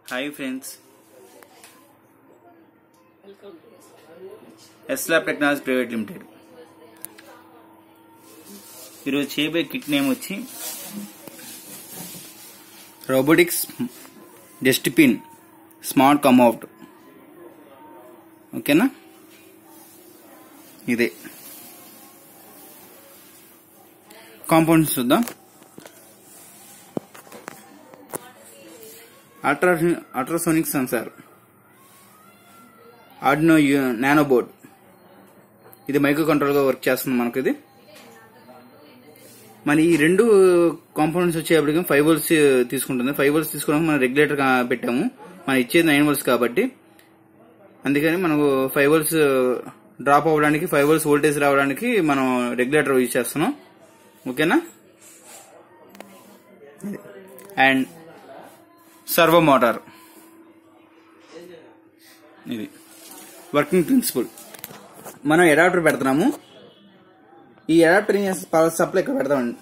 hi friends S Lab technology private limited ఈరోజు చేయబోయే kit name వచ్చి రోబోటిక్స్ డస్ట్బిన్ స్మార్ట్ కమ్అవుట్ ఓకేనా ఇదే కాంపౌండ్స్ చూద్దాం ultra ultrasonic sensor Arduino nano board ఇది మైక్రో కంట్రోల్గా వర్క్ చేస్తుంది మనకు ఇది మరి ఈ రెండు కాంపోనెంట్స్ వచ్చేప్పటికి ఫైవ్ వోల్స్ తీసుకుంటుంది ఫైవ్ వోల్స్ తీసుకోవడానికి మనం రెగ్యులేటర్ పెట్టాము మనం ఇచ్చేది నైన్ వోల్స్ కాబట్టి అందుకని మనకు ఫైవ్ వోల్స్ డ్రాప్ అవ్వడానికి ఫైవ్ వోల్స్ వోల్టేజ్ రావడానికి మనం రెగ్యులేటర్ యూజ్ చేస్తున్నాం ఓకేనా అండ్ సర్వో మోటార్ ఇది వర్కింగ్ ప్రిన్సిపల్ మనం అడాప్టర్ పెడుతున్నాము ఈ అడాప్టర్ ఏం చేస్తే పవర్ సప్లై ఇక్కడ పెడతామండి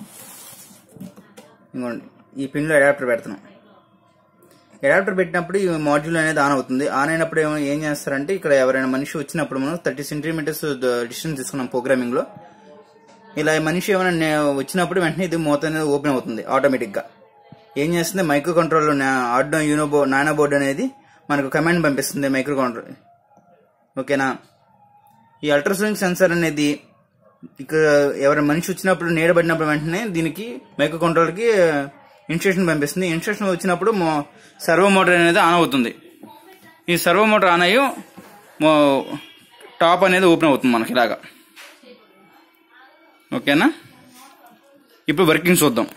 ఇంకోండి ఈ పిన్లో అడాప్టర్ పెడుతున్నాం అడాప్టర్ పెట్టినప్పుడు ఈ మాడ్యూల్ అనేది ఆన్ అవుతుంది ఆన్ అయినప్పుడు ఏమో ఏం చేస్తారంటే ఇక్కడ ఎవరైనా మనిషి వచ్చినప్పుడు మనం థర్టీ సెంటీమీటర్స్ డిస్టెన్స్ తీసుకున్నాం ప్రోగ్రామింగ్ లో ఇలా ఈ మనిషి ఏమైనా నే- వచ్చినప్పుడు వెంటనే ఇది మూత అనేది ఓపెన్ అవుతుంది ఆటోమేటిక్ గా ఏం చేస్తుంది micro control Arduino Uno nano board అనేది మనకు కమాండ్ పంపిస్తుంది మైక్రో కంట్రోల్ ఓకేనా ఈ అల్ట్రాసోనిక్ సెన్సార్ అనేది ఇక్కడ ఎవరైనా మనిషి వచ్చినప్పుడు నీడబడినప్పుడు వెంటనే దీనికి మైక్రో కంట్రోల్ కి ఇన్స్ట్రక్షన్ పంపిస్తుంది ఇన్స్ట్రక్షన్ వచ్చినప్పుడు మో- సర్వో మోటార్ అనేది ఆన్ అవుతుంది ఈ సర్వో మోటార్ ఆన్ అయ్యి మో- టాప్ అనేది ఓపెన్ అవుతుంది మనకి ఇలాగా ఓకేనా ఇప్పుడు వర్కింగ్ చూద్దాం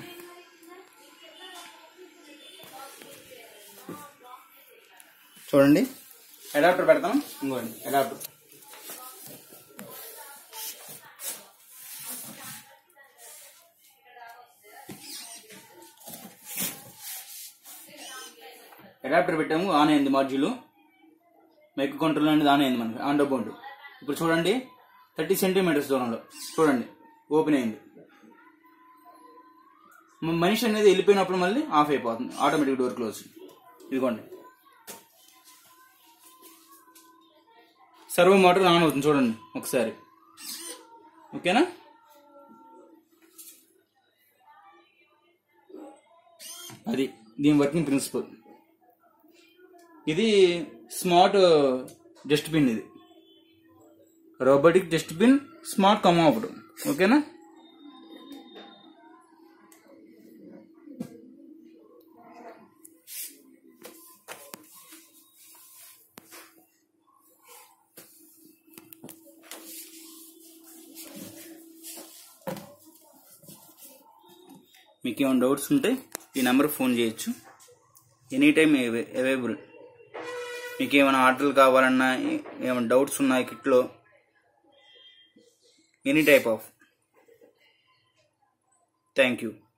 చూడండి అడాప్టర్ పెడతాం ఇంకోండి అడాప్టర్ అడాప్టర్ పెట్టాము ఆన్ అయింది మాడ్యూల్ మైక్ కంట్రోల్ అనేది ఆన్ అయింది మనకి ఆన్ బోర్డు ఇప్పుడు చూడండి థర్టీ సెంటీమీటర్స్ దూరంలో చూడండి ఓపెన్ అయింది మ- మనిషి అనేది వెళ్ళిపోయినప్పుడు మళ్ళీ ఆఫ్ అయిపోతుంది ఆటోమేటిక్ డోర్ క్లోజ్ ఇదిగోండి సర్వో మోటార్ ఆన్ అవుతుంది చూడండి ఒకసారి ఓకేనా అది దీని వర్కింగ్ ప్రిన్సిపల్ ఇది స్మార్ట్ డస్ట్బిన్ ఇది రోబోటిక్ డస్ట్బిన్ స్మార్ట్ కమ్ అప్పుడు ఓకేనా మీకు ఏమైనా డౌట్స్ ఉంటే ఈ నెంబర్ ఫోన్ చేయొచ్చు ఎనీ టైం అవైలబుల్ మీకు ఏమైనా ఆర్డర్లు కావాలన్నా ఏ- ఏమైనా డౌట్స్ ఉన్నాయి కిట్లో any type of thank you